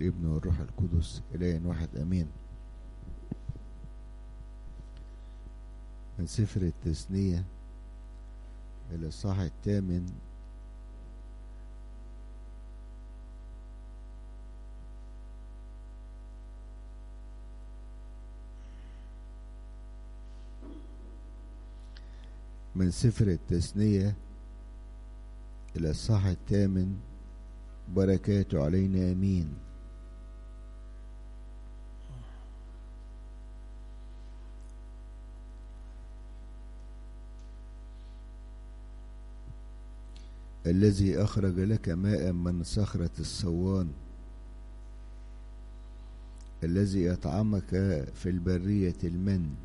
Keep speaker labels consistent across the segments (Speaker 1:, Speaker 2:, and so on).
Speaker 1: والابن والروح القدس إله واحد أمين من سفر التثنية الإصحاح الثامن من سفر التثنية الإصحاح الثامن بركاته علينا امين الذي اخرج لك ماء من صخرة الصوان الذي يطعمك في البرية المن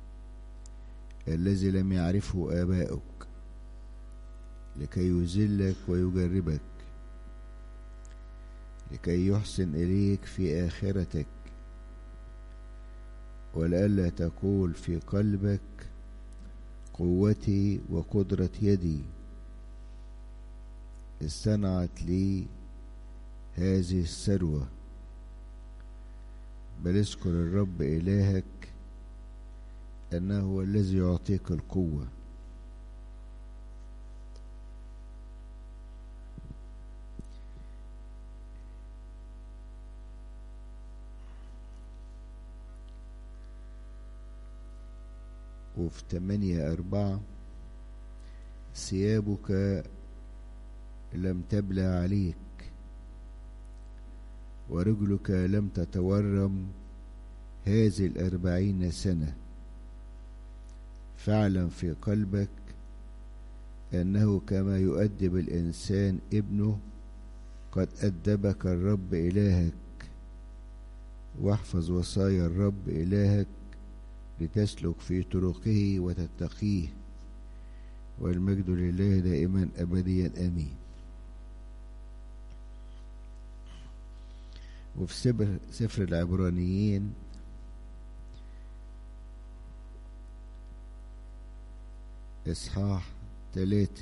Speaker 1: الذي لم يعرفه آباؤك لكي يذلك ويجربك لكي يحسن إليك في آخرتك ولئلا تقول في قلبك قوتي وقدرة يدي استنعت لي هذه الثروة بل اذكر الرب إلهك أنه هو الذي يعطيك القوة وفي تمانية أربعة ثيابك لم تبلى عليك ورجلك لم تتورم هذه الأربعين سنة فاعلم في قلبك أنه كما يؤدب الإنسان ابنه قد أدبك الرب إلهك واحفظ وصايا الرب إلهك لتسلك في طرقه وتتقيه والمجد لله دائما أبديا أمين وفي سفر, سفر العبرانيين إصحاح ثلاثة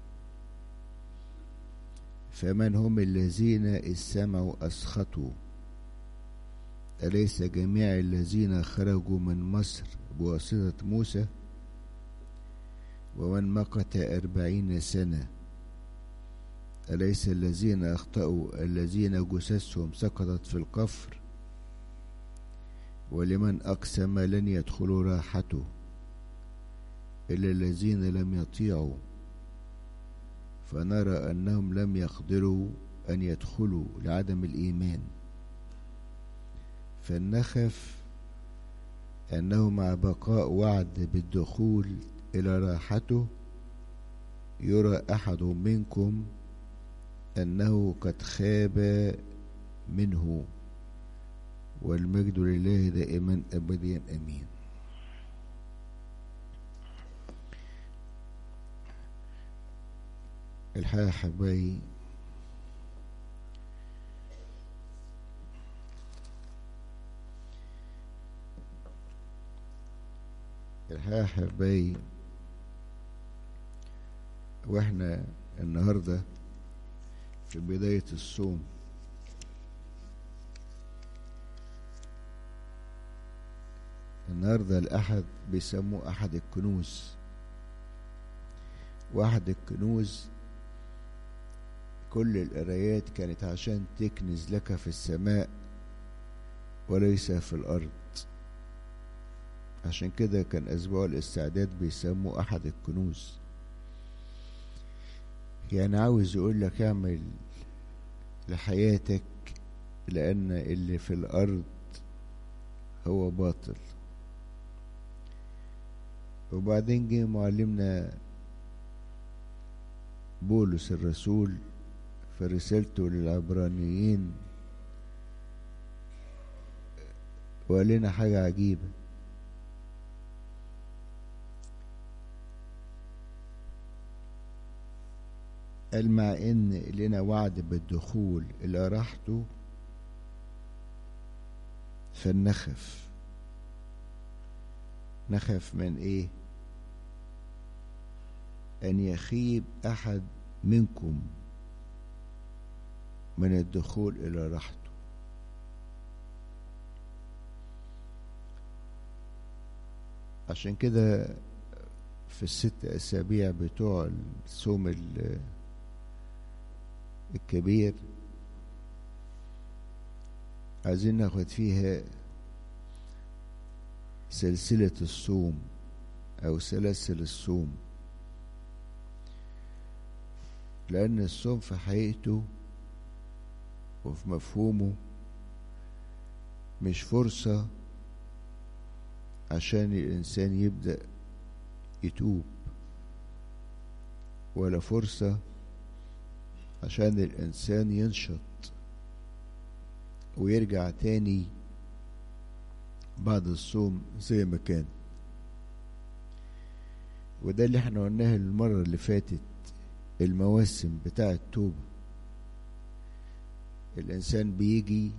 Speaker 1: فمن هم الذين إذ سمعوا أسخطوا أليس جميع الذين خرجوا من مصر بواسطة موسى ومن مقت أربعين سنة أليس الذين أخطأوا الذين جثثهم سقطت في القفر ولمن أقسم لن يدخلوا راحته إلا الذين لم يطيعوا فنرى أنهم لم يقدروا أن يدخلوا لعدم الإيمان فلنخف أنه مع بقاء وعد بالدخول إلى راحته يرى أحد منكم أنه قد خاب منه والمجد لله دائما أبديا أمين الحقيقة حبايبي الحقيقة حبايبي واحنا النهاردة في بداية الصوم النهاردة الأحد بيسموه أحد الكنوز وأحد الكنوز كل القرايات كانت عشان تكنز لك في السماء وليس في الأرض عشان كده كان أسبوع الاستعداد بيسموه أحد الكنوز يعني عاوز يقول لك اعمل لحياتك لأن اللي في الأرض هو باطل وبعدين جه معلمنا بولس الرسول في رسالته للعبرانيين وقال لنا حاجة عجيبة قال مع ان لنا وعد بالدخول الى راحته فلنخف نخف من ايه ان يخيب احد منكم من الدخول الى راحته عشان كده في الست أسابيع بتوع الصوم الكبير عايزين ناخد فيها سلسلة الصوم أو سلاسل الصوم لأن الصوم في حقيقته وفي مفهومه مش فرصة عشان الإنسان يبدأ يتوب ولا فرصة عشان الإنسان ينشط ويرجع تاني بعد الصوم زي ما كان وده اللي احنا قلناه المرة اللي فاتت المواسم بتاع التوبة الإنسان بيجي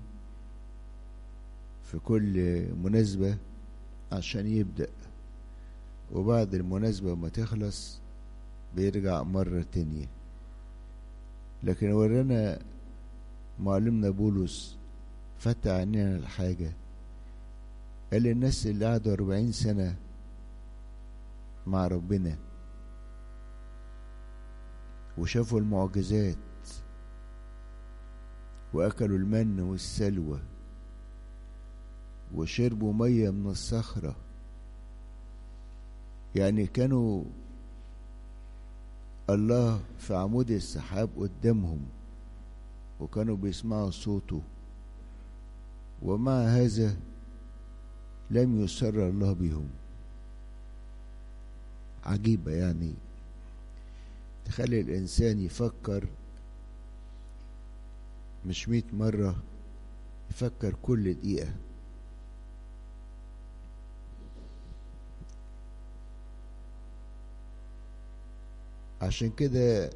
Speaker 1: في كل مناسبة عشان يبدأ وبعد المناسبة ما تخلص بيرجع مرة تانية لكن ورانا معلمنا بولس فتح عينينا الحاجة قال الناس اللي قعدوا أربعين سنة مع ربنا وشافوا المعجزات وأكلوا المن والسلوى وشربوا مية من الصخرة يعني كانوا الله في عمود السحاب قدامهم وكانوا بيسمعوا صوته ومع هذا لم يسر الله بهم عجيبة يعني تخلي الإنسان يفكر مش مئة مرة يفكر كل دقيقة عشان كده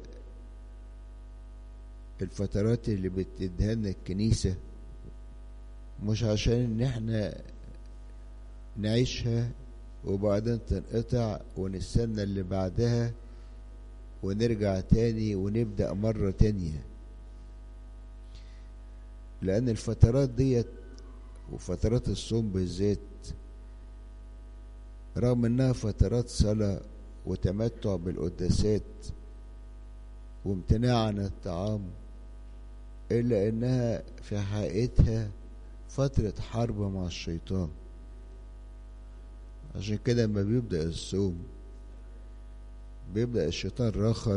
Speaker 1: الفترات اللي بتديها لنا الكنيسة مش عشان ان احنا نعيشها وبعدين تنقطع ونستنى اللي بعدها ونرجع تاني ونبدأ مرة تانية لأن الفترات ديت وفترات الصوم بالذات رغم انها فترات صلاة وتمتع بالقداسات وامتناع عن الطعام إلا إنها في حقيقتها فترة حرب مع الشيطان عشان كده لما بيبدأ الصوم بيبدأ الشيطان راخر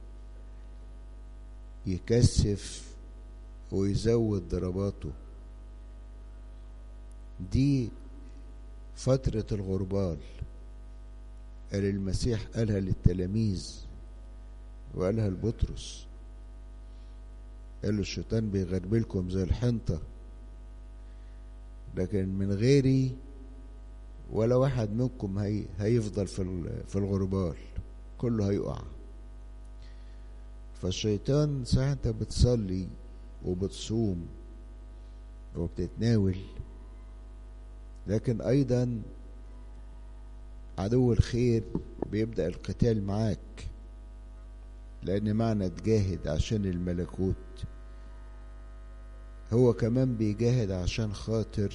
Speaker 1: يكثف ويزود ضرباته دي فترة الغربال اللي المسيح قالها للتلاميذ وقالها لبطرس قال له الشيطان بيغربلكم زي الحنطة لكن من غيري ولا واحد منكم هي هيفضل في في الغربال كله هيقع فالشيطان صحيح انت بتصلي وبتصوم وبتتناول لكن ايضا عدو الخير بيبدأ القتال معاك لأن معنى تجاهد عشان الملكوت هو كمان بيجاهد عشان خاطر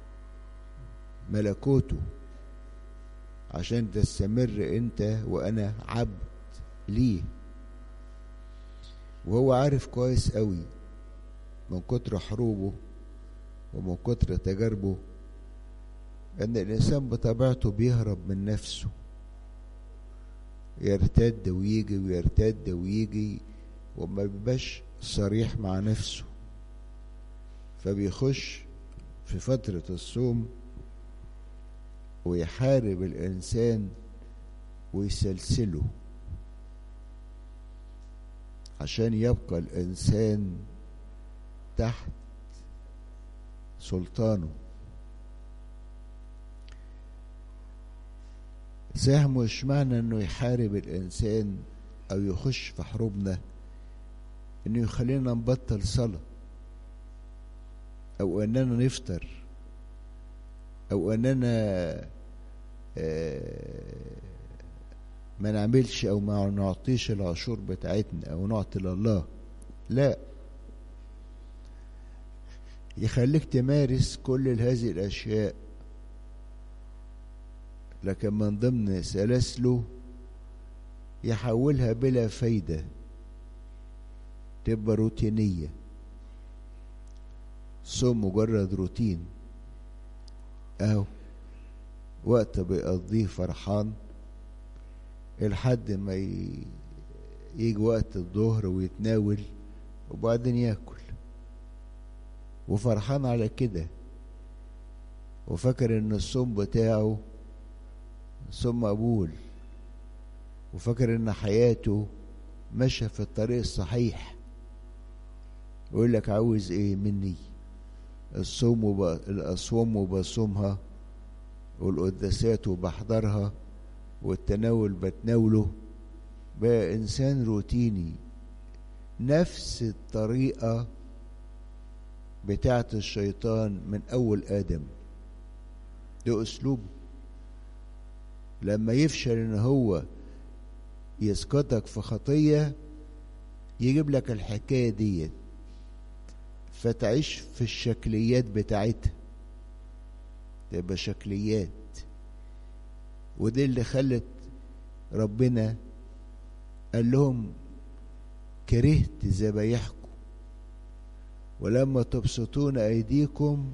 Speaker 1: ملكوته عشان تستمر انت وانا عبد ليه وهو عارف كويس قوي من كتر حروبه ومن كتر تجاربه ان الانسان بطبيعته بيهرب من نفسه يرتد ويجي ويرتد ويجي وما بيبقاش صريح مع نفسه فبيخش في فترة الصوم ويحارب الإنسان ويسلسله عشان يبقى الإنسان تحت سلطانه صحيح مش معنى انه يحارب الانسان او يخش في حروبنا انه يخلينا نبطل صلاة او اننا نفطر او اننا ما نعملش او ما نعطيش العشور بتاعتنا او نعطي لله لا يخليك تمارس كل هذه الاشياء لكن من ضمن سلاسله يحولها بلا فايدة تبقى روتينية صوم مجرد روتين اهو وقت بيقضيه فرحان لحد ما يجي وقت الظهر ويتناول وبعدين ياكل وفرحان على كده وفاكر ان الصوم بتاعه صوم مقبول وفاكر ان حياته ماشيه في الطريق الصحيح ويقول لك عاوز ايه مني الصوم وب... الاصوم وبصومها والقداسات وبحضرها والتناول بتناوله بقى انسان روتيني نفس الطريقه بتاعه الشيطان من اول ادم ده اسلوبه لما يفشل ان هو يسقطك في خطيه يجيب لك الحكايه ديت فتعيش في الشكليات بتاعتها تبقى شكليات ودي اللي خلت ربنا قال لهم كرهت ذبايحكم ولما تبسطون أيديكم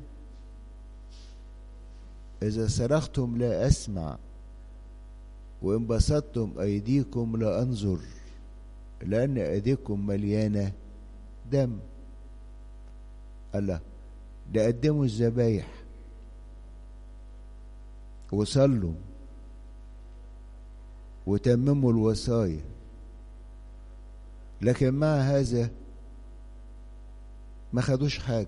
Speaker 1: إذا صرختم لا أسمع وإن بسطتم أيديكم لا أنظر لأن أيديكم مليانة دم الله ده قدموا الذبايح وصلوا وتمموا الوصايا لكن مع هذا ما خدوش حاجة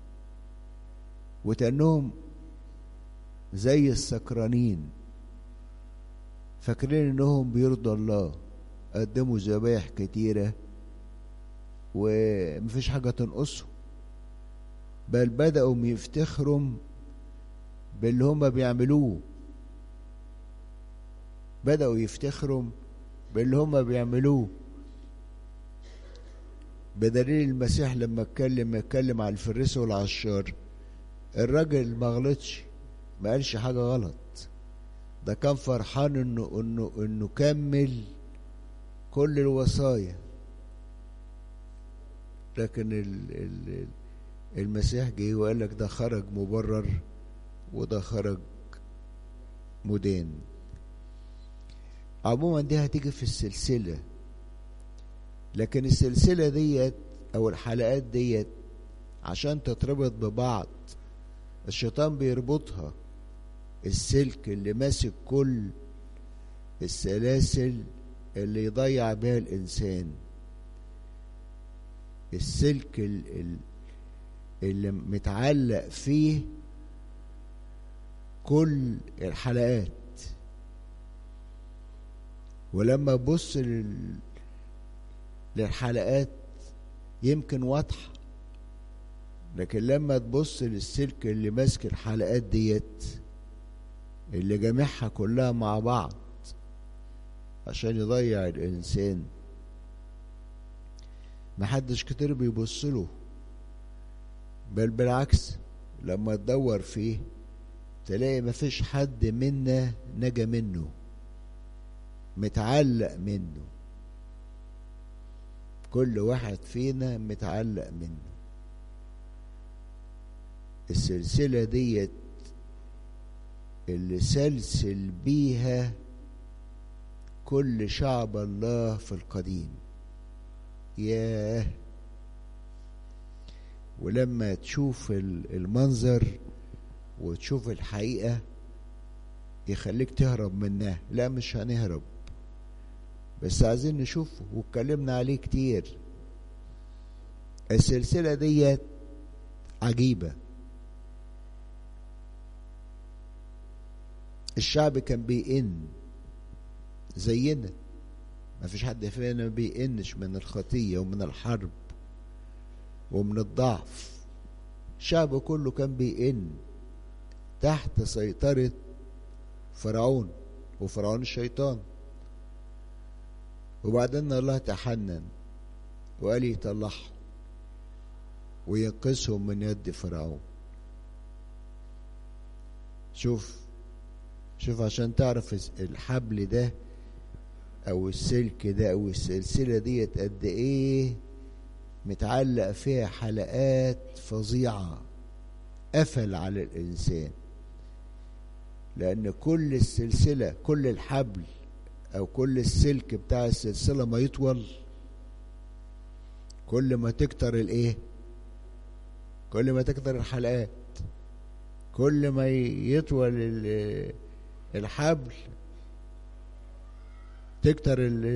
Speaker 1: وتأنهم زي السكرانين فاكرين انهم بيرضوا الله قدموا ذبايح كتيرة ومفيش حاجة تنقصهم بل بدأوا يفتخروا باللي هما بيعملوه بدأوا يفتخروا باللي هما بيعملوه بدليل المسيح لما اتكلم اتكلم على الفريس والعشار الراجل ما غلطش ما قالش حاجة غلط ده كان فرحان انه انه انه كمل كل الوصايا لكن ال ال المسيح جه وقال لك ده خرج مبرر وده خرج مدين عموما دي هتيجي في السلسلة لكن السلسلة ديت أو الحلقات ديت عشان تتربط ببعض الشيطان بيربطها السلك اللي ماسك كل السلاسل اللي يضيع بها الإنسان السلك اللي متعلق فيه كل الحلقات ولما تبص لل... للحلقات يمكن واضحة لكن لما تبص للسلك اللي ماسك الحلقات ديت اللي جامعها كلها مع بعض عشان يضيع الإنسان محدش كتير بيبص له بل بالعكس لما تدور فيه تلاقي مفيش حد منا نجا منه متعلق منه كل واحد فينا متعلق منه السلسلة ديت اللي سلسل بيها كل شعب الله في القديم ياه ولما تشوف المنظر وتشوف الحقيقة يخليك تهرب منها لا مش هنهرب بس عايزين نشوفه واتكلمنا عليه كتير السلسلة ديت عجيبة الشعب كان بيئن زينا ما فيش حد فينا ما بيئنش من الخطية ومن الحرب ومن الضعف الشعب كله كان بيئن تحت سيطرة فرعون وفرعون الشيطان وبعدين الله تحنن وقال يطلعهم وينقذهم من يد فرعون شوف شوف عشان تعرف الحبل ده او السلك ده او السلسله ديت قد ايه متعلق فيها حلقات فظيعه قفل على الانسان لان كل السلسله كل الحبل او كل السلك بتاع السلسله ما يطول كل ما تكتر الايه كل ما تكتر الحلقات كل ما يطول الحبل تكتر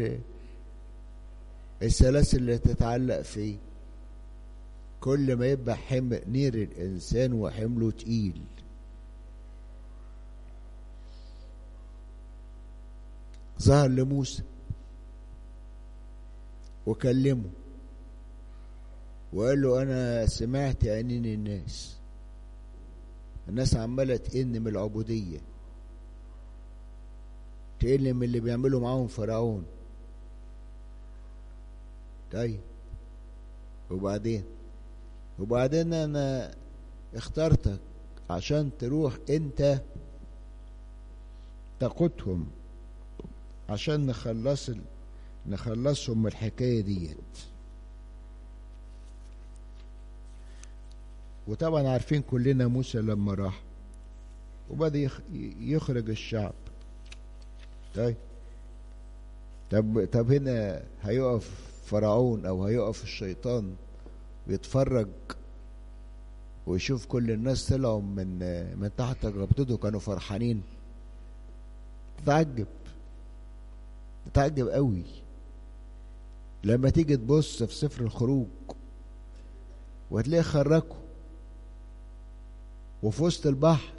Speaker 1: السلاسل اللي تتعلق فيه كل ما يبقى حمل نير الانسان وحمله تقيل ظهر لموسى وكلمه وقال له انا سمعت عينين الناس الناس عماله تئن من العبوديه تقل من اللي بيعملوا معاهم فرعون طيب وبعدين وبعدين انا اخترتك عشان تروح انت تقودهم عشان نخلص نخلصهم من الحكايه ديت وطبعا عارفين كلنا موسى لما راح وبدا يخرج الشعب طيب طب طب هنا هيقف فرعون او هيقف الشيطان ويتفرج ويشوف كل الناس طلعوا من من تحت ربطته كانوا فرحانين تتعجب تتعجب قوي لما تيجي تبص في سفر الخروج وهتلاقيه خرجوا وفي وسط البحر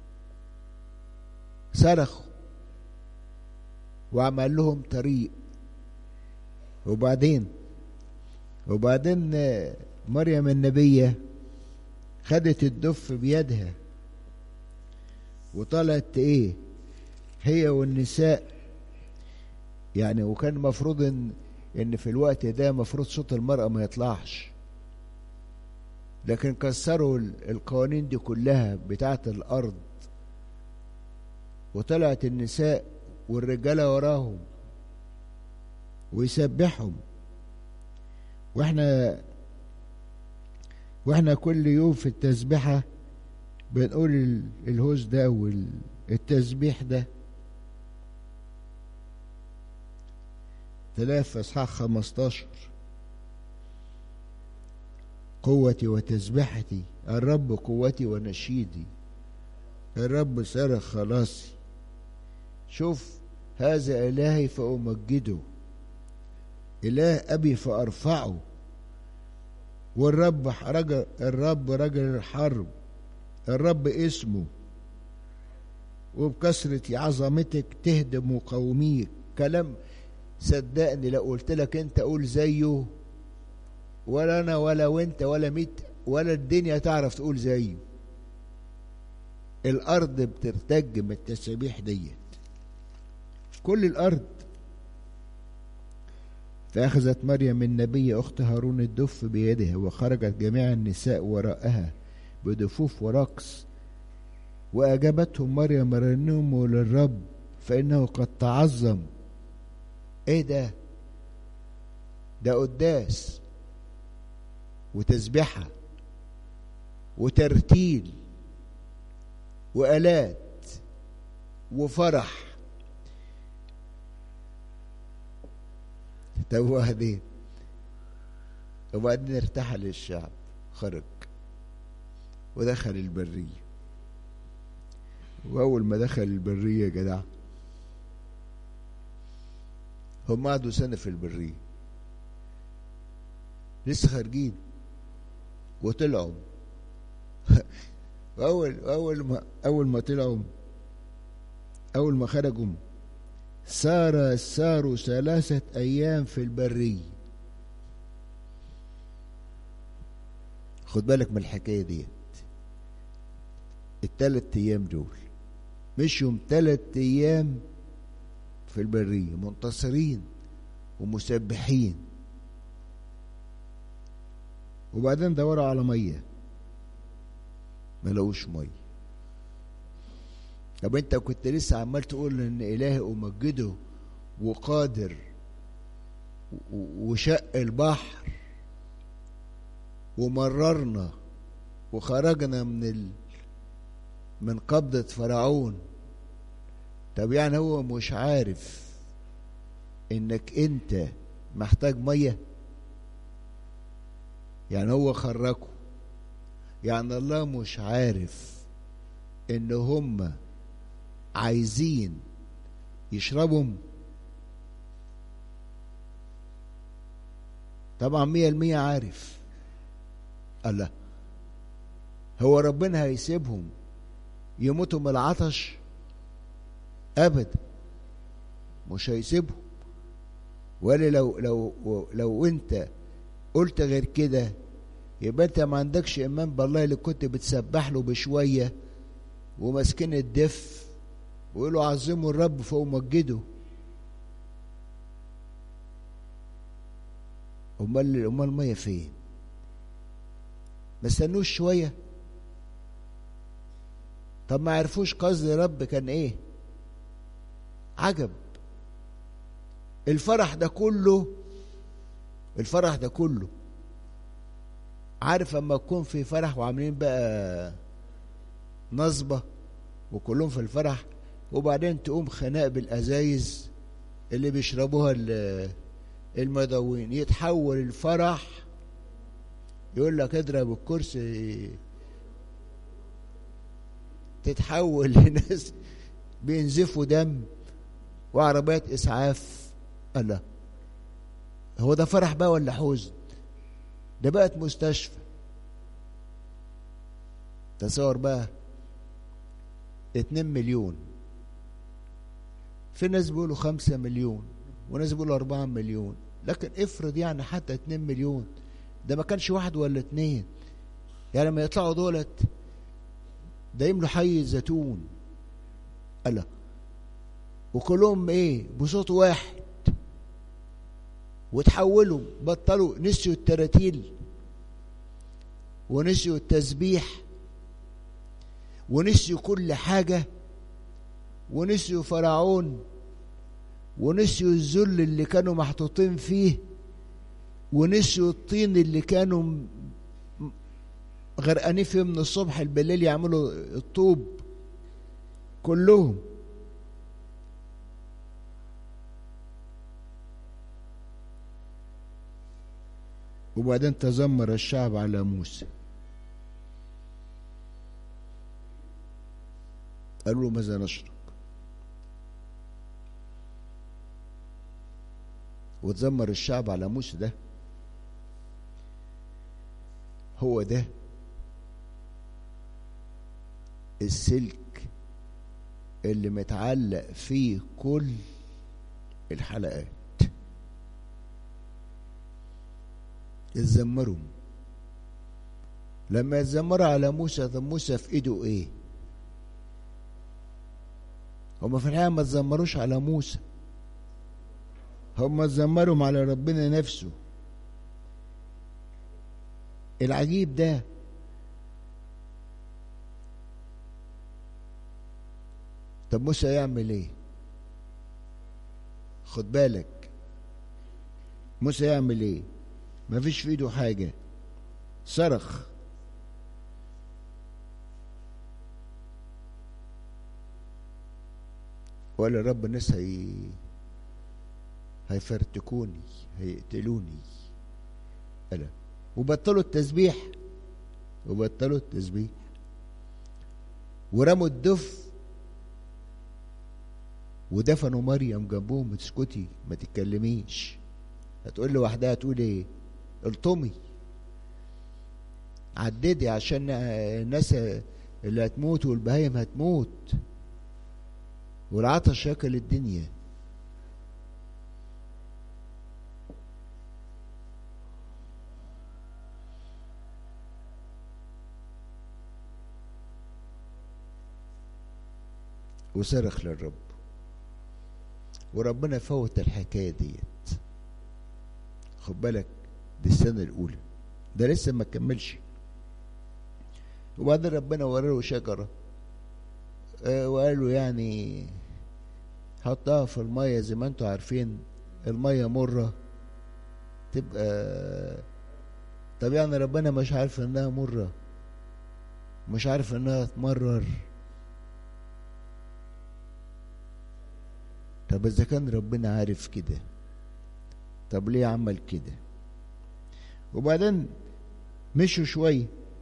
Speaker 1: صرخوا وعمل لهم طريق وبعدين وبعدين مريم النبية خدت الدف بيدها وطلعت ايه هي والنساء يعني وكان المفروض ان ان في الوقت ده مفروض صوت المرأة ما يطلعش لكن كسروا القوانين دي كلها بتاعة الأرض وطلعت النساء والرجالة وراهم ويسبحهم واحنا واحنا كل يوم في التسبيحة بنقول الهوز ده والتسبيح ده تلاقي في اصحاح 15 قوتي وتسبحتي الرب قوتي ونشيدي الرب صرخ خلاصي شوف هذا إلهي فأمجده إله أبي فأرفعه والرب رجل الرب رجل الحرب الرب اسمه وبكثرة عظمتك تهدم مقاوميك كلام صدقني لو قلت لك انت قول زيه ولا انا ولا وانت ولا ميت ولا الدنيا تعرف تقول زيه الارض بترتج من التسابيح ديت كل الارض فاخذت مريم النبي اخت هارون الدف بيدها وخرجت جميع النساء وراءها بدفوف ورقص واجابتهم مريم رنموا للرب فانه قد تعظم ايه ده ده قداس وتسبحة وترتيل وآلات وفرح طب وبعدين وبعدين ارتحل الشعب خرج ودخل البرية وأول ما دخل البرية يا جدع هم قعدوا سنة في البرية لسه خارجين وطلعوا أول أول ما أول ما طلعوا أول ما خرجوا سار ساروا ثلاثة أيام في البرية خد بالك من الحكاية ديت التلات أيام دول مشوا تلات أيام في البرية منتصرين ومسبحين وبعدين دوروا على مية ما لقوش مية طب انت كنت لسه عمال تقول ان الهي امجده وقادر وشق البحر ومررنا وخرجنا من ال... من قبضة فرعون طب يعني هو مش عارف انك انت محتاج ميه يعني هو خرجه يعني الله مش عارف ان هم عايزين يشربوا طبعا مية المية عارف الله هو ربنا هيسيبهم يموتوا من العطش ابدا مش هيسيبهم ولا لو لو لو انت قلت غير كده يبقى انت ما عندكش ايمان بالله اللي كنت بتسبح له بشويه وماسكين الدف ويقولوا عظموا الرب فوق مجده امال امال الميه فين ما استنوش شويه طب ما عرفوش قصد الرب كان ايه عجب الفرح ده كله الفرح ده كله عارف اما تكون في فرح وعاملين بقى نصبة وكلهم في الفرح وبعدين تقوم خناق بالازايز اللي بيشربوها المدوين يتحول الفرح يقول لك اضرب الكرسي تتحول لناس بينزفوا دم وعربيات اسعاف الله هو ده فرح بقى ولا حزن ده بقت مستشفى تصور بقى اتنين مليون في ناس بيقولوا خمسة مليون وناس بيقولوا أربعة مليون لكن افرض يعني حتى اتنين مليون ده ما كانش واحد ولا اتنين يعني لما يطلعوا دولت ده يملوا حي الزيتون ألا وكلهم ايه بصوت واحد وتحولوا بطلوا نسيوا التراتيل ونسيوا التسبيح ونسيوا كل حاجة ونسيوا فرعون ونسيوا الذل اللي كانوا محطوطين فيه ونسيوا الطين اللي كانوا غرقانين فيه من الصبح بالليل يعملوا الطوب كلهم وبعدين تذمر الشعب على موسى قالوا له ماذا نشرب وتذمر الشعب على موسى ده هو ده السلك اللي متعلق فيه كل الحلقات يتذمروا لما يتذمروا على موسى طب موسى في ايده ايه هما في الحقيقه ما تذمروش على موسى هما اتذمروا على ربنا نفسه العجيب ده طب موسى يعمل ايه خد بالك موسى يعمل ايه ما فيش في ايده حاجة صرخ ولا رب الناس هي هيفرتكوني هيقتلوني ألا وبطلوا التسبيح وبطلوا التسبيح ورموا الدف ودفنوا مريم جنبهم تسكتي ما تتكلميش هتقول له وحدها تقول ايه الطمي عددي عشان الناس اللي هتموت والبهايم هتموت والعطش شكل الدنيا وصرخ للرب وربنا فوت الحكايه ديت خد بالك دي السنه الاولى ده لسه ما كملش وبعدين ربنا وراه شجره وقالوا يعني حطها في المية زي ما انتوا عارفين المية مرة تبقى طب يعني ربنا مش عارف انها مرة مش عارف انها تمرر طب اذا كان ربنا عارف كده طب ليه عمل كده وبعدين مشوا شوية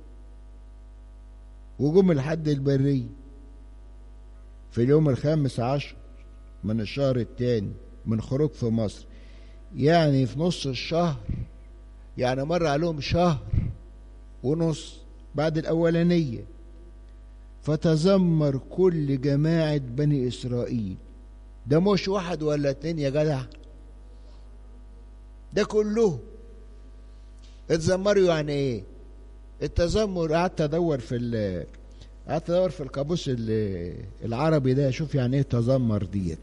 Speaker 1: وجم لحد البرية في اليوم الخامس عشر من الشهر الثاني من خروج في مصر يعني في نص الشهر يعني مر عليهم شهر ونص بعد الأولانية فتذمر كل جماعة بني إسرائيل ده مش واحد ولا اتنين يا جدع ده كله اتذمروا يعني ايه التذمر قعدت ادور في ال قعدت ادور في القاموس العربي ده اشوف يعني ايه تذمر ديت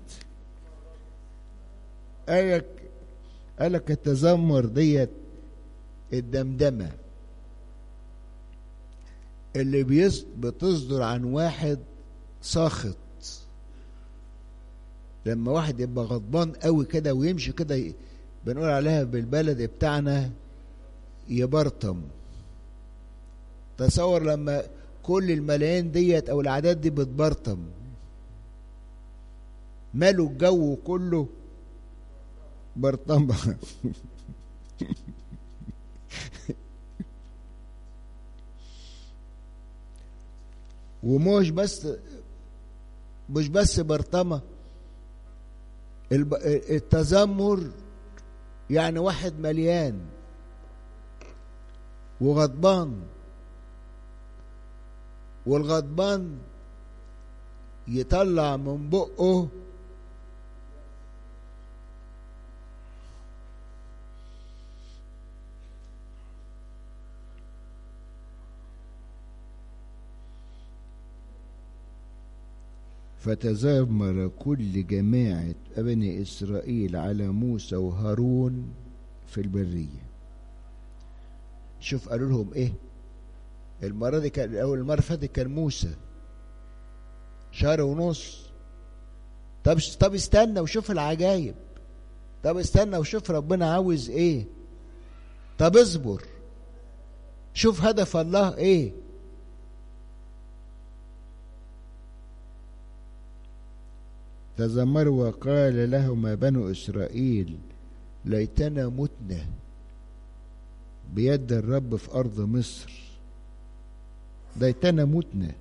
Speaker 1: قالك قالك التذمر ديت الدمدمه اللي بيص... بتصدر عن واحد ساخط لما واحد يبقى غضبان قوي كده ويمشي كده ي... بنقول عليها بالبلد بتاعنا يبرطم تصور لما كل الملايين ديت او الاعداد دي بتبرطم ماله الجو كله برطمة ومش بس مش بس برطمة التذمر يعني واحد مليان وغضبان والغضبان يطلع من بقه فتذمر كل جماعة بني إسرائيل على موسى وهارون في البرية شوف قالوا لهم إيه المرة دي كان أول المرة فاتت كان موسى شهر ونص طب طب استنى وشوف العجايب طب استنى وشوف ربنا عاوز ايه طب اصبر شوف هدف الله ايه تذمروا وقال لهما بنو إسرائيل ليتنا متنا بيد الرب في أرض مصر ليتنا متنا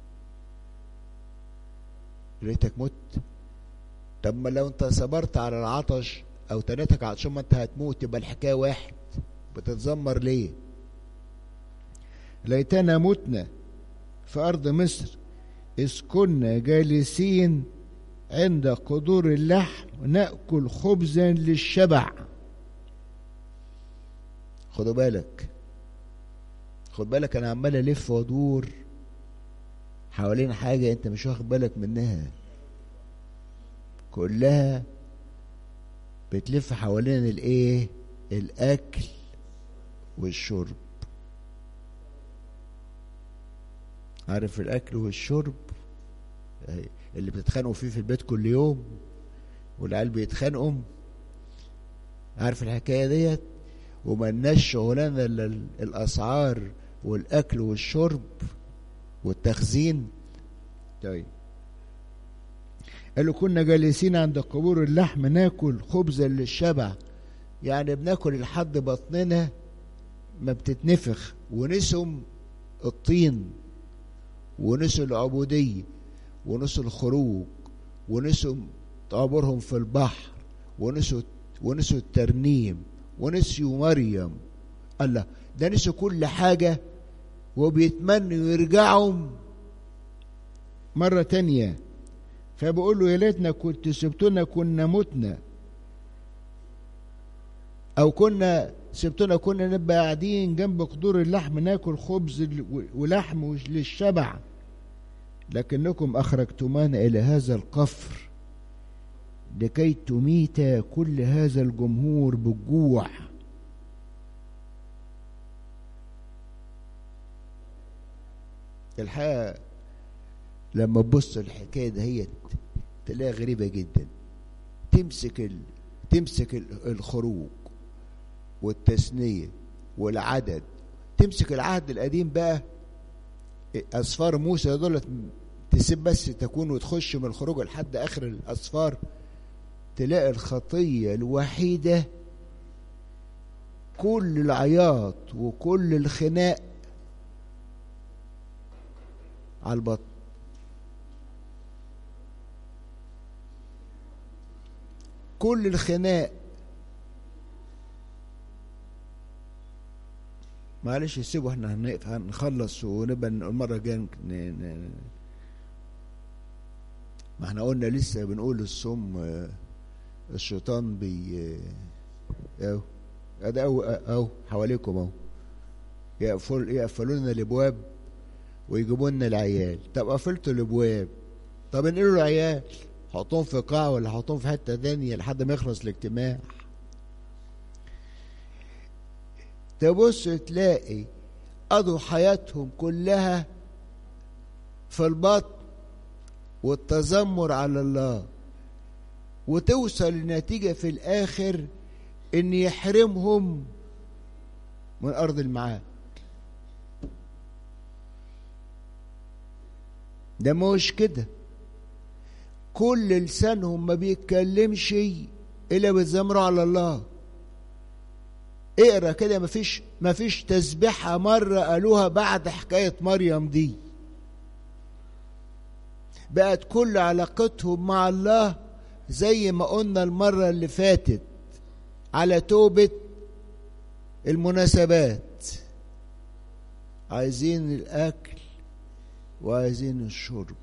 Speaker 1: ليتك مت طب ما لو انت صبرت على العطش او تنتك عطشان ما انت هتموت يبقى الحكايه واحد بتتذمر ليه ليتنا متنا في ارض مصر اذ كنا جالسين عند قدور اللحم ناكل خبزا للشبع خدوا بالك خد بالك انا عمال الف وادور حوالين حاجه انت مش واخد بالك منها كلها بتلف حوالين الايه الاكل والشرب عارف الاكل والشرب اللي بتتخانقوا فيه في البيت كل يوم والعيال بيتخانقوا عارف الحكايه ديت وملناش شغلانه الا الاسعار والاكل والشرب والتخزين طيب قالوا كنا جالسين عند قبور اللحم ناكل خبزا للشبع يعني بناكل لحد بطننا ما بتتنفخ ونسم الطين ونسوا العبودية ونسوا الخروج ونسوا تعبرهم في البحر ونسوا ونسوا الترنيم ونسيوا مريم الله ده نسوا كل حاجة وبيتمنوا يرجعوا مرة تانية فبقول له يا ليتنا كنت سبتنا كنا متنا أو كنا سبتنا كنا نبقى قاعدين جنب قدور اللحم ناكل خبز ولحم للشبع لكنكم أخرجتمانا إلى هذا القفر لكي تميت كل هذا الجمهور بالجوع الحقيقة لما تبص الحكايه دهيت تلاقيها غريبه جدا تمسك ال... تمسك ال- الخروج والتثنيه والعدد تمسك العهد القديم بقى اسفار موسى دولت تسيب بس تكون وتخش من الخروج لحد اخر الاسفار تلاقي الخطيه الوحيده كل العياط وكل الخناق على البطن كل الخناق معلش سيبوا احنا هنقف- هنخلص ونبقى المرة الجاية ن- ن- ما احنا قلنا لسه بنقول الصوم آه، الشيطان بي آه، اهو ادي اهو اهو حواليكم اهو يقفل يقفلوا لنا الابواب ويجيبوا لنا العيال طب قفلتوا الابواب طب انقلوا العيال حطوهم في قاعة ولا حطوهم في حتة تانية لحد ما يخلص الاجتماع تبص تلاقي قضوا حياتهم كلها في البطن والتذمر على الله وتوصل لنتيجة في الآخر إن يحرمهم من أرض المعاد ده مش كده كل لسانهم ما بيتكلمش إلا بيتذمروا على الله اقرا كده مفيش مفيش تسبيحه مره قالوها بعد حكايه مريم دي بقت كل علاقتهم مع الله زي ما قلنا المره اللي فاتت على توبه المناسبات عايزين الاكل وعايزين الشرب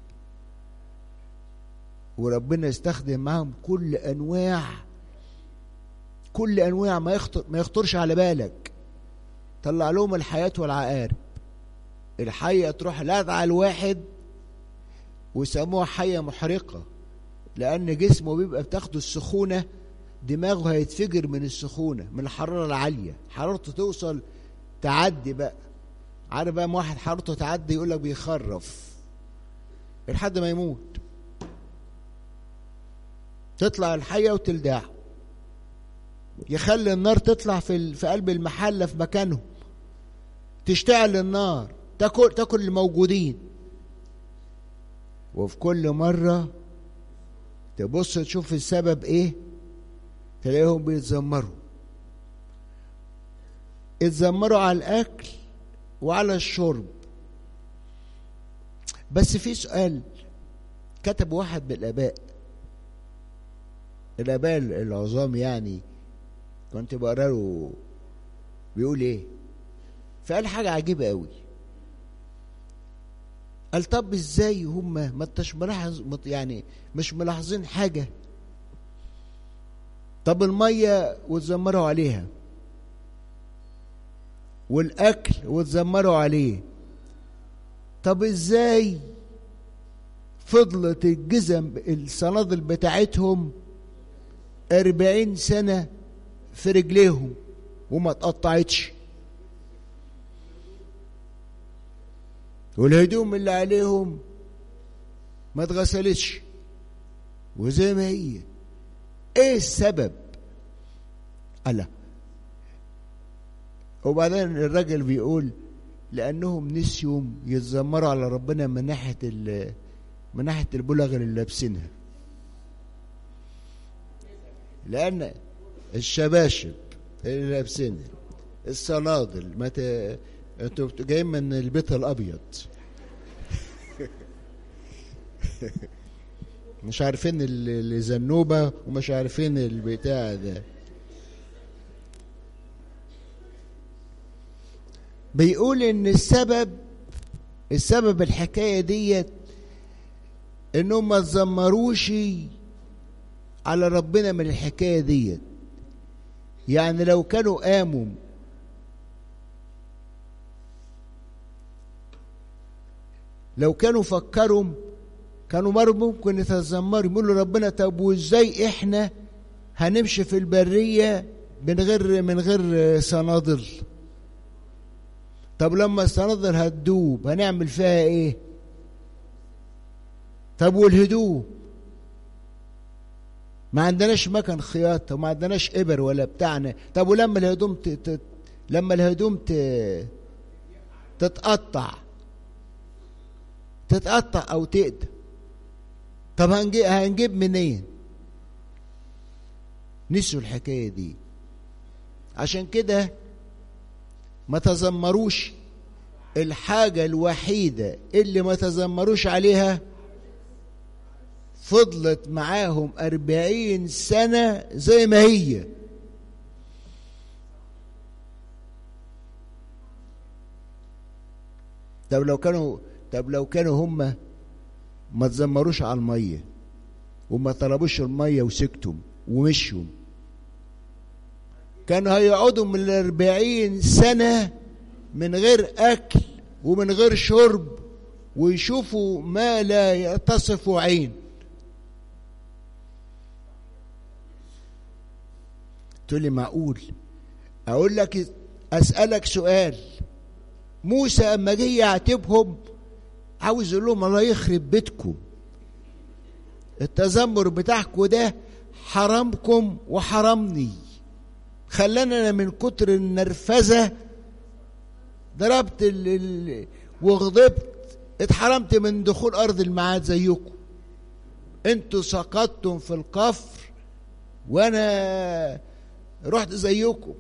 Speaker 1: وربنا يستخدم معهم كل انواع كل انواع ما يخطر ما يخطرش على بالك طلع لهم الحياه والعقارب الحيه تروح لدعه الواحد ويسموها حيه محرقه لان جسمه بيبقى بتاخده السخونه دماغه هيتفجر من السخونه من الحراره العاليه حرارته توصل تعدي بقى عارف بقى ما واحد حرارته تعدي يقول لك بيخرف لحد ما يموت تطلع الحيه وتلدعه يخلي النار تطلع في ال- في قلب المحله في مكانهم تشتعل النار تاكل تاكل الموجودين وفي كل مره تبص تشوف السبب ايه تلاقيهم بيتذمروا اتذمروا على الاكل وعلى الشرب بس في سؤال كتب واحد من الاباء الاباء العظام يعني كنت بقرا له بيقول ايه فقال حاجه عجيبه قوي قال طب ازاي هم ما انتش ملاحظ مت- يعني مش ملاحظين حاجه طب الميه وتزمروا عليها والاكل وتزمروا عليه طب ازاي فضلت الجزم الصنادل بتاعتهم أربعين سنة في رجليهم وما اتقطعتش والهدوم اللي عليهم ما اتغسلتش وزي ما هي ايه السبب ألا وبعدين الراجل بيقول لانهم نسيوا يتذمروا على ربنا من ناحيه ال- من ناحيه البلغ اللي لابسينها لان الشباشب اللي لابسينها الصنادل ما ت... انتوا بت- جايين من البيت الابيض مش عارفين ال- الزنوبه ومش عارفين البتاع ده بيقول ان السبب السبب الحكايه ديت انهم ما تذمروش على ربنا من الحكايه ديت يعني لو كانوا قاموا لو كانوا فكروا كانوا مرة ممكن يتذمروا يقولوا ربنا طب وازاي احنا هنمشي في البرية من غير من غير صنادل طب لما الصنادل هتدوب هنعمل فيها ايه طب والهدوم ما عندناش مكن خياطة وما عندناش إبر ولا بتاعنا طب ولما الهدوم ت... ت... لما الهدوم ت... تتقطع تتقطع أو تقدم طب هنجيب, هنجيب منين نسوا الحكاية دي عشان كده ما تذمروش الحاجة الوحيدة اللي ما تذمروش عليها فضلت معاهم أربعين سنة زي ما هي طب لو كانوا طب لو كانوا هم ما تزمروش على المية وما طلبوش المية وسكتوا ومشوا كانوا هيقعدوا من الأربعين سنة من غير أكل ومن غير شرب ويشوفوا ما لا تصف عين تقول لي معقول اقول لك اسالك سؤال موسى اما جه يعاتبهم عاوز يقول لهم الله يخرب بيتكم التذمر بتاعكم ده حرمكم وحرمني خلاني انا من كتر النرفزه ضربت ال ال وغضبت اتحرمت من دخول ارض الميعاد زيكم انتوا سقطتم في القفر وانا رحت زيكم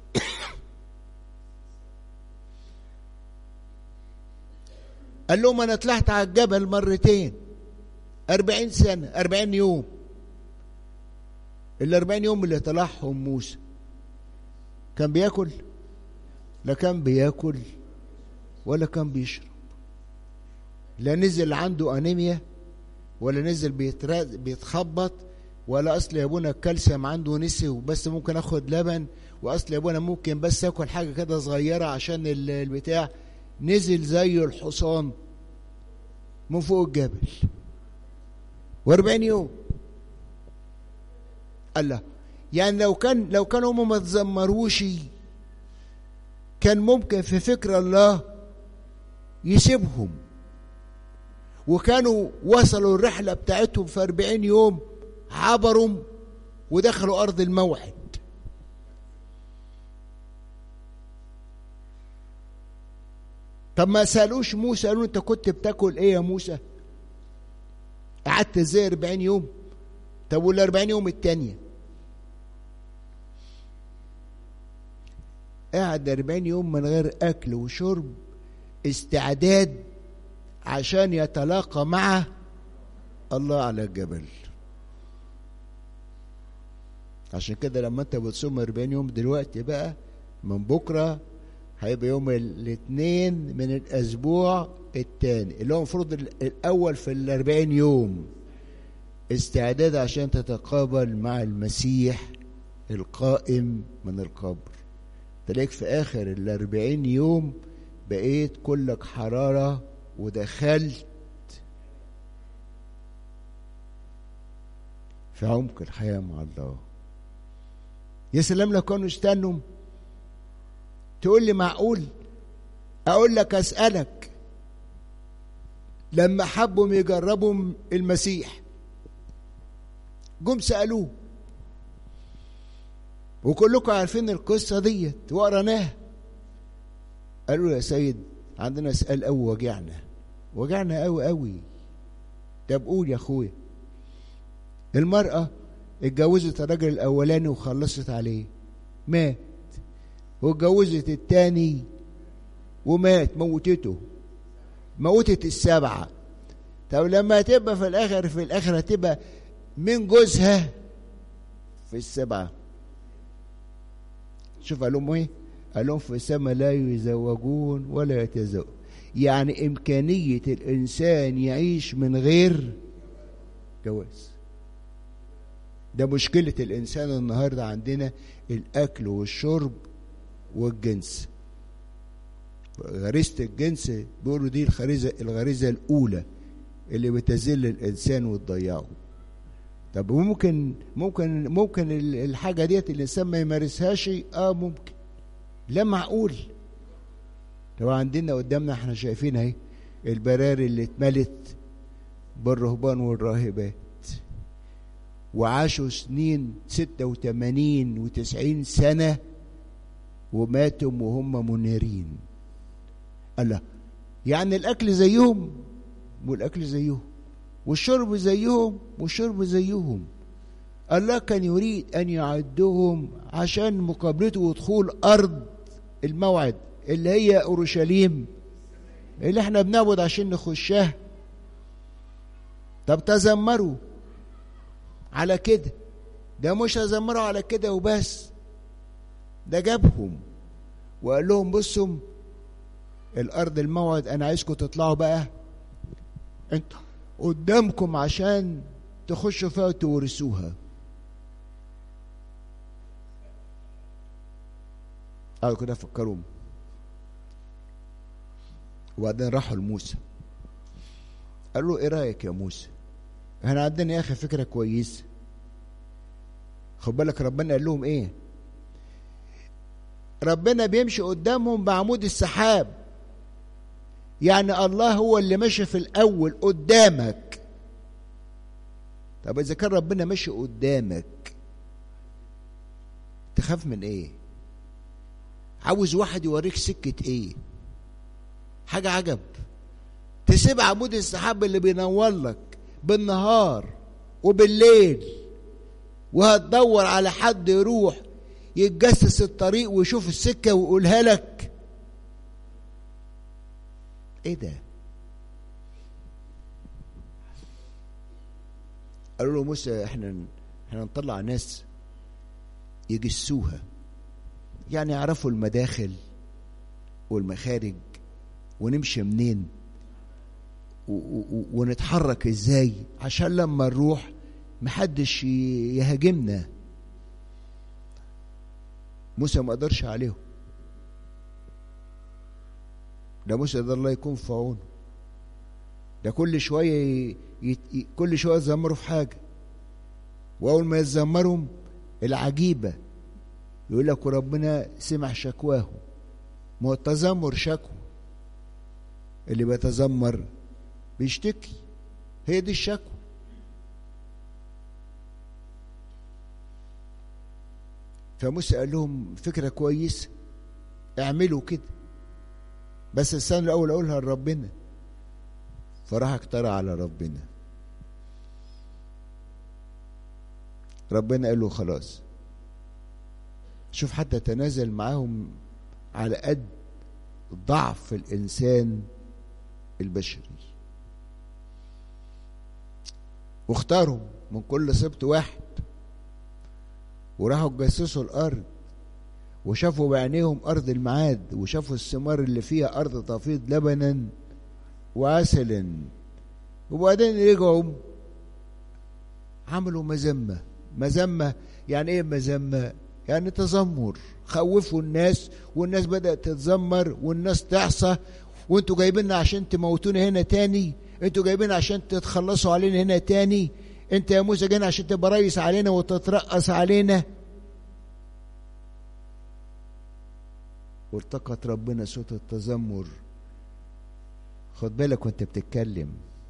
Speaker 1: قال لهم انا طلعت على الجبل مرتين أربعين سنة أربعين يوم الأربعين يوم اللي طلعهم موسى كان بياكل لا كان بياكل ولا كان بيشرب لا نزل عنده أنيميا ولا نزل بيتخبط ولا اصل يا ابونا الكالسيوم عنده نسي وبس ممكن اخد لبن واصل يا ابونا ممكن بس اكل حاجه كده صغيره عشان البتاع نزل زي الحصان من فوق الجبل واربعين يوم الله يعني لو كان لو كانوا هم ما تزمروش كان ممكن في فكر الله يسيبهم وكانوا وصلوا الرحلة بتاعتهم في أربعين يوم عبروا ودخلوا أرض الموعد طب ما سألوش موسى قالوا أنت كنت بتاكل إيه يا موسى قعدت إزاي 40 يوم طب وال 40 يوم التانية قعد 40 يوم من غير أكل وشرب استعداد عشان يتلاقى مع الله على الجبل عشان كده لما انت بتصوم 40 يوم دلوقتي بقى من بكره هيبقى يوم الاثنين من الاسبوع الثاني اللي هو المفروض الاول في ال 40 يوم استعداد عشان تتقابل مع المسيح القائم من القبر تلاقيك في اخر ال 40 يوم بقيت كلك حراره ودخلت في عمق الحياه مع الله يا سلام لو كانوا استنوا تقول لي معقول اقول لك اسالك لما حبوا يجربوا المسيح جم سالوه وكلكم عارفين القصه ديت وقرناها قالوا يا سيد عندنا سؤال قوي وجعنا وجعنا قوي قوي طب قول يا اخويا المراه اتجوزت الراجل الاولاني وخلصت عليه مات واتجوزت التاني ومات موتته موتت السبعة طب لما تبقى في الآخر في الآخر هتبقى من جوزها في السبعة شوف قال لهم ايه قال لهم في السماء لا يزوجون ولا يتزوج يعني إمكانية الإنسان يعيش من غير جواز ده مشكلة الإنسان النهاردة عندنا الأكل والشرب والجنس غريزة الجنس بيقولوا دي الغريزة الغريزة الأولى اللي بتذل الإنسان وتضيعه طب ممكن ممكن ممكن الحاجة ديت الإنسان ما يمارسهاش اه ممكن لا معقول طبعا عندنا قدامنا احنا شايفين اهي البراري اللي اتملت بالرهبان والراهبات وعاشوا سنين ستة وثمانين وتسعين سنة وماتوا وهم منيرين الله يعني الأكل زيهم والأكل زيهم والشرب زيهم والشرب زيهم الله كان يريد أن يعدهم عشان مقابلته ودخول أرض الموعد اللي هي أورشليم اللي احنا بنعبد عشان نخشها طب تذمروا على كده ده مش تذمروا على كده وبس ده جابهم وقال لهم بصوا الارض الموعد انا عايزكم تطلعوا بقى انتوا قدامكم عشان تخشوا فيها وتورثوها قالوا كده فكروا وبعدين راحوا لموسى قال له ايه رايك يا موسى احنا عندنا يا اخي فكره كويسه خد بالك ربنا قال لهم ايه ربنا بيمشي قدامهم بعمود السحاب يعني الله هو اللي ماشي في الاول قدامك طب اذا كان ربنا ماشي قدامك تخاف من ايه عاوز واحد يوريك سكه ايه حاجه عجب تسيب عمود السحاب اللي بينور لك بالنهار وبالليل وهتدور على حد يروح يتجسس الطريق ويشوف السكة ويقولها لك ايه ده قالوا له موسى احنا احنا نطلع ناس يجسوها يعني يعرفوا المداخل والمخارج ونمشي منين ونتحرك ازاي عشان لما نروح محدش يهاجمنا موسى ما قدرش عليهم ده موسى ده الله يكون في عونه ده كل شويه ي... ي... كل شويه يتذمروا في حاجه واول ما يتذمرهم العجيبه يقول لك وربنا سمع شكواهم ما هو التذمر شكوى اللي بيتذمر بيشتكي هي دي الشكوى فموسى قال لهم فكرة كويسة اعملوا كده بس السنة الأول أقولها لربنا فراح اقترع على ربنا ربنا قال له خلاص شوف حتى تنازل معاهم على قد ضعف الإنسان البشري واختارهم من كل سبط واحد وراحوا تجسسوا الارض وشافوا بعينيهم ارض المعاد وشافوا الثمار اللي فيها ارض تفيض لبنا وعسلا وبعدين رجعوا عملوا مذمه مذمه يعني ايه مذمه يعني تذمر خوفوا الناس والناس بدات تتذمر والناس تعصى وانتوا جايبيننا عشان تموتونا هنا تاني انتوا جايبين عشان تتخلصوا علينا هنا تاني انت يا موسى جاي عشان تبقى رئيس علينا وتترأس علينا والتقط ربنا صوت التذمر خد بالك وانت بتتكلم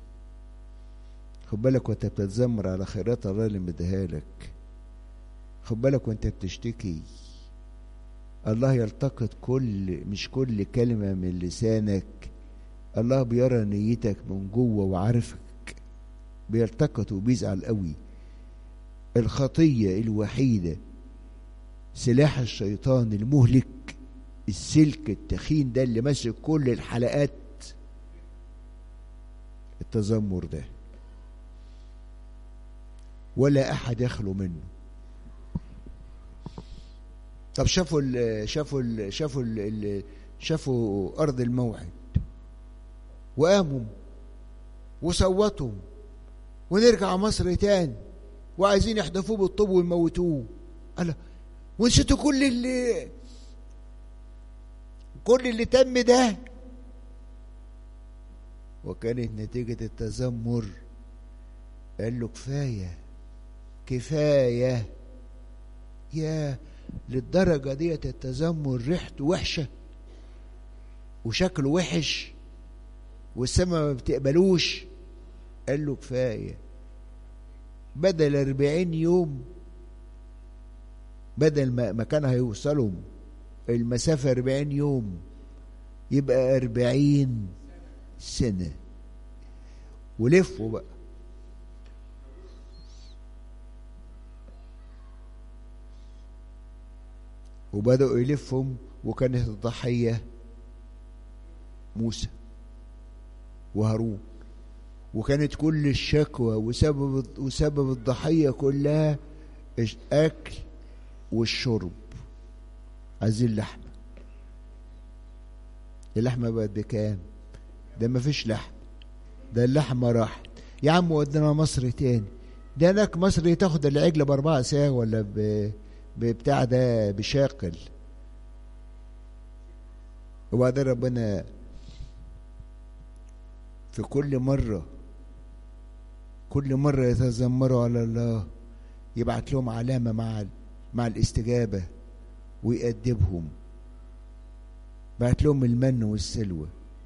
Speaker 1: خد بالك وانت بتتذمر على خيرات الله اللي مديها لك خد بالك وانت بتشتكي الله يلتقط كل مش كل كلمة من لسانك الله بيرى نيتك من جوه وعارفك بيلتقط وبيزعل قوي الخطية الوحيدة سلاح الشيطان المهلك السلك التخين ده اللي ماسك كل الحلقات التذمر ده ولا احد يخلو منه طب شافوا ال شافوا ال شافوا ال شافوا ارض الموعد وقاموا وصوتوا ونرجع مصر تاني وعايزين يحدفوه بالطوب ويموتوه قال ونسيتوا كل اللي كل اللي تم ده وكانت نتيجة التذمر قال له كفاية كفاية يا للدرجة ديت التذمر ريحته وحشة وشكله وحش والسما ما بتقبلوش قال له كفاية بدل أربعين يوم بدل ما ما كان هيوصلوا المسافة أربعين يوم يبقى أربعين سنة ولفوا بقى وبدأوا يلفهم وكانت الضحية موسى وهارون وكانت كل الشكوى وسبب وسبب الضحية كلها الأكل والشرب عايزين لحمة اللحمة بقت بكام ده مفيش لحم ده اللحمة راحت يا عم ودنا مصر تاني ده هناك مصر تاخد العجلة بأربعة ساعة ولا ب... ببتاع ده بشاقل وبعدين ربنا في كل مرة كل مرة يتذمروا على الله يبعت لهم علامة مع مع الاستجابة ويأدبهم بعت لهم المن والسلوى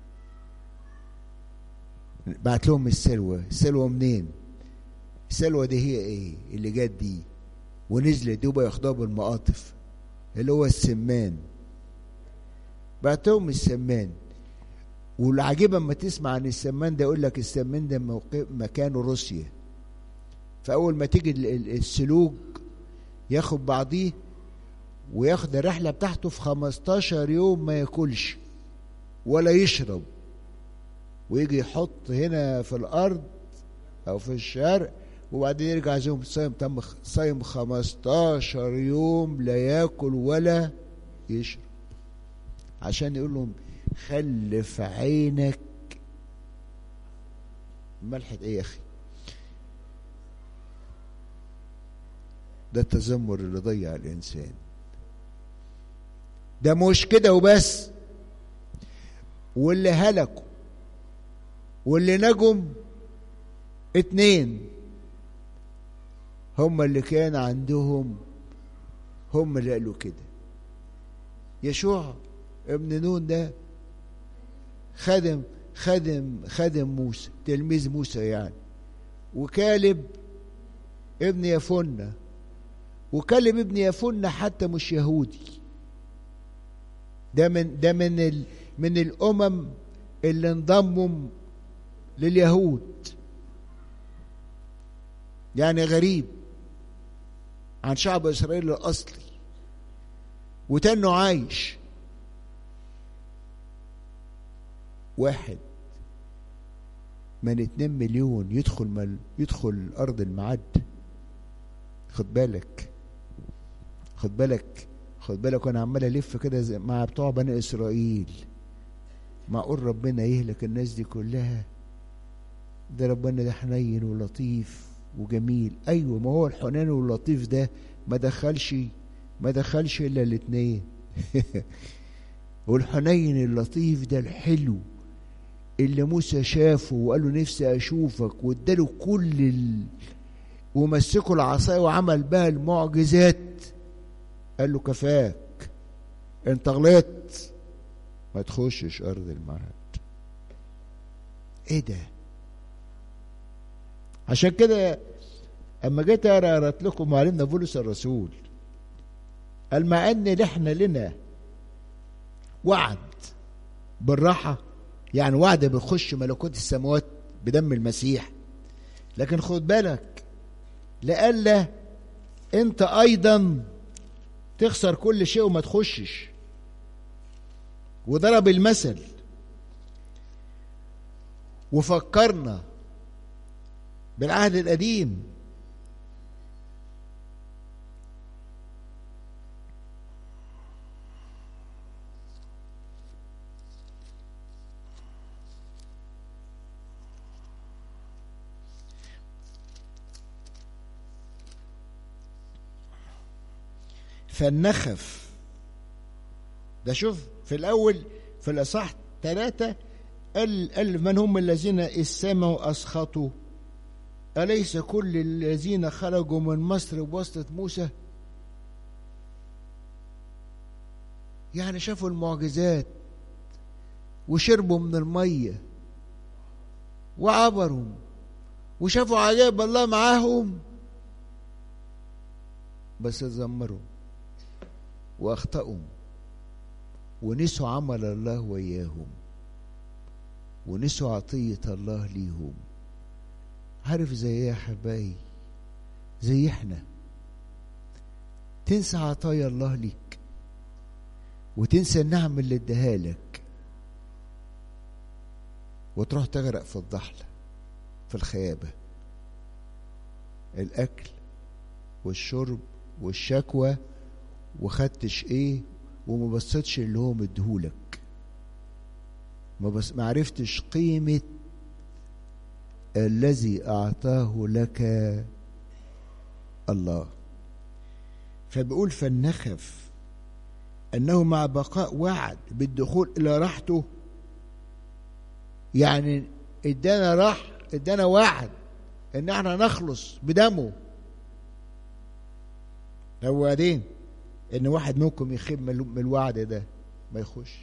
Speaker 1: بعت لهم السلوى السلوى منين السلوى دي هي ايه اللي جت دي ونزلت دي ياخدوها بالمقاطف اللي هو السمان بعت لهم السمان والعجيب اما تسمع عن السمان ده يقول لك السمان ده موقع مكانه روسيا فاول ما تيجي السلوك ياخد بعضيه وياخد الرحله بتاعته في 15 يوم ما ياكلش ولا يشرب ويجي يحط هنا في الارض او في الشرق وبعدين يرجع زي صايم تم صايم 15 يوم لا ياكل ولا يشرب عشان يقول لهم خلي في عينك ملحة ايه يا اخي ده التذمر اللي ضيع الانسان ده مش كده وبس واللي هلكوا واللي نجم اتنين هم اللي كان عندهم هم اللي قالوا كده يشوع ابن نون ده خدم خدم خدم موسى تلميذ موسى يعني وكالب ابن يفنة وكالب ابن يفنة حتى مش يهودي ده من ده من ال من الامم اللي انضموا لليهود يعني غريب عن شعب اسرائيل الاصلي وتنه عايش واحد من اتنين مليون يدخل مل يدخل ارض المعد خد بالك خد بالك خد بالك وانا عمال الف كده مع بتوع بني اسرائيل معقول ربنا يهلك الناس دي كلها ده ربنا ده حنين ولطيف وجميل ايوه ما هو الحنان واللطيف ده ما دخلش ما دخلش الا الاثنين والحنين اللطيف ده الحلو اللي موسى شافه وقال له نفسي اشوفك واداله كل ال... ومسكه العصايه وعمل بها المعجزات قال له كفاك انت غلطت ما تخشش ارض المعهد ايه ده عشان كده اما جيت اقرا قرات لكم معلمنا بولس الرسول قال مع ان احنا لنا وعد بالراحه يعني وعد بنخش ملكوت السماوات بدم المسيح لكن خد بالك لئلا انت ايضا تخسر كل شيء وما تخشش وضرب المثل وفكرنا بالعهد القديم فالنخف ده شوف في الأول في الأصح ثلاثة قال, قال من هم الذين اسموا أسخطوا أليس كل الذين خرجوا من مصر بواسطة موسى يعني شافوا المعجزات وشربوا من المية وعبروا وشافوا عجائب الله معاهم بس اتذمروا واخطأوا ونسوا عمل الله وياهم ونسوا عطية الله ليهم عارف زي ايه يا حبايبي زي احنا تنسى عطايا الله ليك وتنسى النعم اللي اداها لك وتروح تغرق في الضحلة في الخيابة الأكل والشرب والشكوى وخدتش ايه وما بصيتش اللي هو مديهولك ما بس ما عرفتش قيمة الذي أعطاه لك الله فبيقول فلنخف أنه مع بقاء وعد بالدخول إلى راحته يعني ادانا راح ادانا وعد ان احنا نخلص بدمه هو بعدين ان واحد منكم يخيب من الوعد ده ما يخش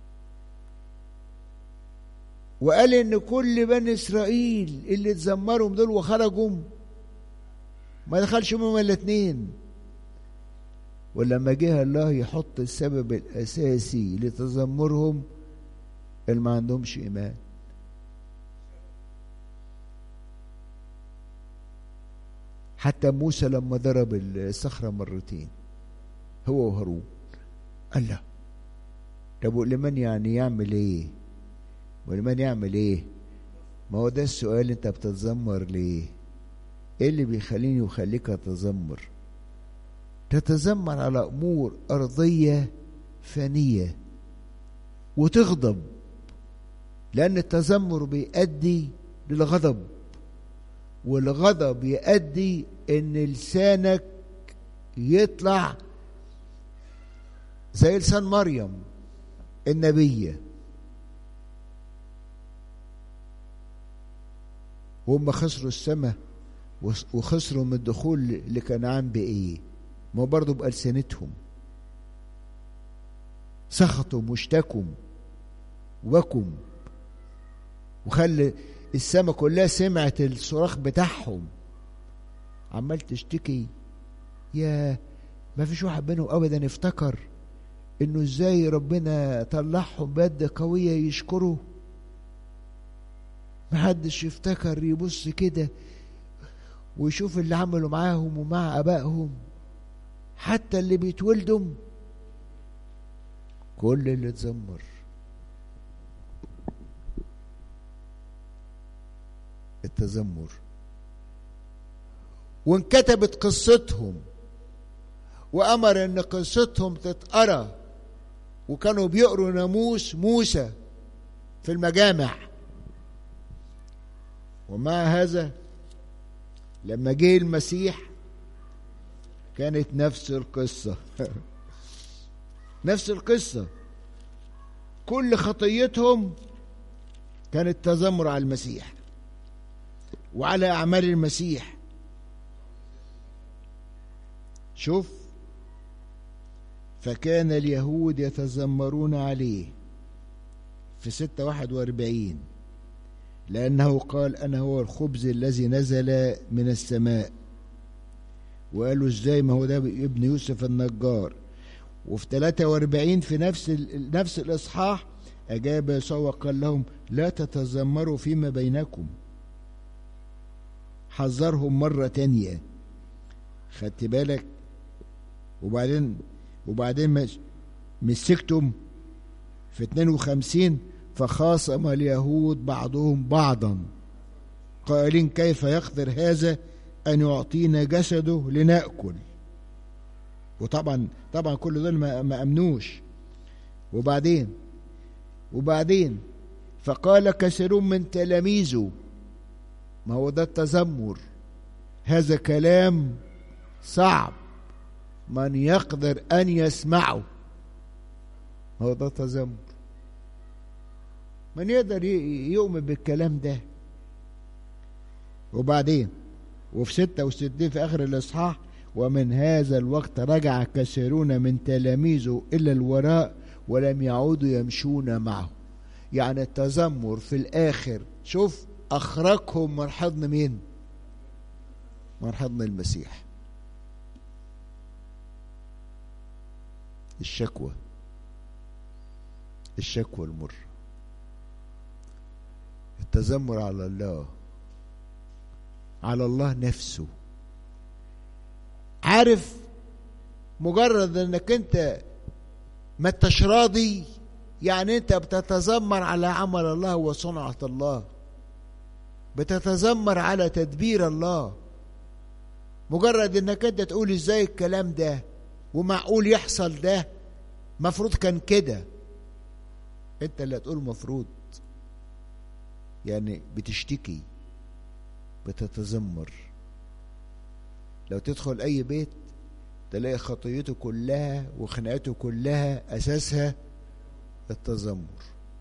Speaker 1: وقال ان كل بني اسرائيل اللي اتذمرهم دول وخرجوا ما دخلش منهم الا اتنين ولما جه الله يحط السبب الاساسي لتذمرهم اللي ما عندهمش ايمان حتى موسى لما ضرب الصخرة مرتين هو وهارون قال لا طب لمن يعني يعمل ايه ولمن يعمل ايه ما هو ده السؤال انت بتتذمر ليه ايه اللي بيخليني ويخليك تتذمر تتذمر على امور ارضيه فانيه وتغضب لان التذمر بيؤدي للغضب والغضب يؤدي ان لسانك يطلع زي لسان مريم النبية وهم خسروا السماء وخسروا من الدخول لكنعان بإيه ما برضه بألسنتهم سخطوا واشتكوا وكم وخلي السماء كلها سمعت الصراخ بتاعهم عمال تشتكي يا ما فيش واحد منهم ابدا افتكر انه ازاي ربنا طلعهم بيد قويه يشكره محدش يفتكر يبص كده ويشوف اللي عملوا معاهم ومع ابائهم حتى اللي بيتولدوا كل اللي اتذمر التذمر وانكتبت قصتهم وامر ان قصتهم تتقرا وكانوا بيقروا ناموس موسى في المجامع ومع هذا لما جه المسيح كانت نفس القصة نفس القصة كل خطيتهم كانت تذمر على المسيح وعلى أعمال المسيح شوف فكان اليهود يتذمرون عليه في ستة واحد واربعين لأنه قال أنا هو الخبز الذي نزل من السماء وقالوا ازاي ما هو ده ابن يوسف النجار وفي 43 في نفس نفس الإصحاح أجاب يسوع وقال لهم لا تتذمروا فيما بينكم حذرهم مرة تانية خدت بالك وبعدين وبعدين مسكتم في 52 فخاصم اليهود بعضهم بعضا قائلين كيف يقدر هذا أن يعطينا جسده لنأكل وطبعا طبعا كل دول ما أمنوش وبعدين وبعدين فقال كثيرون من تلاميذه ما هو ده التذمر هذا كلام صعب من يقدر أن يسمعه هو ده تذمر من يقدر يؤمن بالكلام ده وبعدين وفي ستة وستين في آخر الإصحاح ومن هذا الوقت رجع كثيرون من تلاميذه إلى الوراء ولم يعودوا يمشون معه يعني التذمر في الآخر شوف أخرجهم من حضن مين من حضن المسيح الشكوى الشكوى المر التذمر على الله على الله نفسه عارف مجرد انك انت ما انتش راضي يعني انت بتتذمر على عمل الله وصنعة الله بتتذمر على تدبير الله مجرد انك انت تقول ازاي الكلام ده ومعقول يحصل ده مفروض كان كده انت اللي هتقول مفروض يعني بتشتكي بتتذمر لو تدخل اي بيت تلاقي خطيته كلها وخناقته كلها اساسها التذمر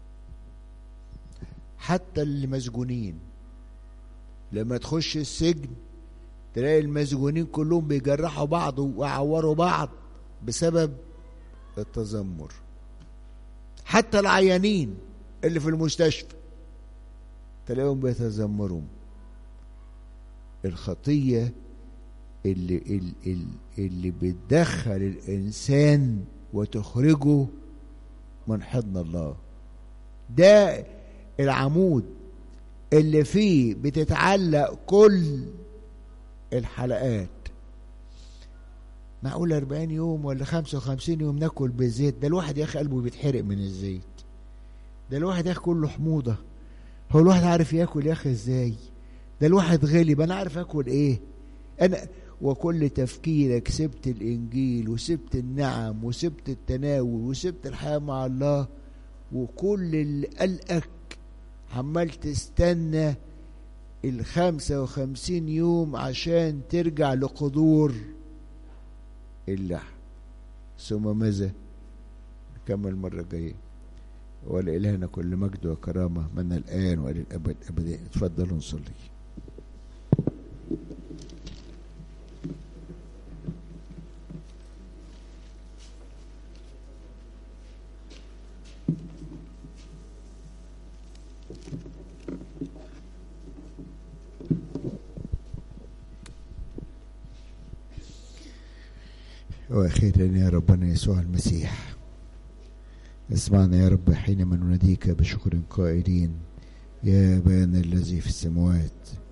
Speaker 1: حتى اللي مسجونين لما تخش السجن تلاقي المسجونين كلهم بيجرحوا بعض ويعوروا بعض بسبب التذمر حتى العيانين اللي في المستشفى تلاقيهم بيتذمروا الخطية اللي, اللي, اللي بتدخل الإنسان وتخرجه من حضن الله ده العمود اللي فيه بتتعلق كل الحلقات معقول 40 يوم ولا 55 يوم ناكل بالزيت ده الواحد يا اخي قلبه بيتحرق من الزيت ده الواحد يا اخي كله حموضه هو الواحد عارف ياكل يا اخي ازاي ده الواحد غلب انا عارف اكل ايه انا وكل تفكيرك سبت الانجيل وسبت النعم وسبت التناول وسبت الحياه مع الله وكل اللي قلقك عمال تستنى الخمسة وخمسين يوم عشان ترجع لقدور اللحم ثم ماذا نكمل المرة الجاية ولإلهنا كل مجد وكرامة من الآن وإلى الأبد أبدا اتفضلوا نصلي واخيرا يا ربنا يسوع المسيح اسمعنا يا رب حينما نناديك بشكر قائلين يا ابانا الذي في السماوات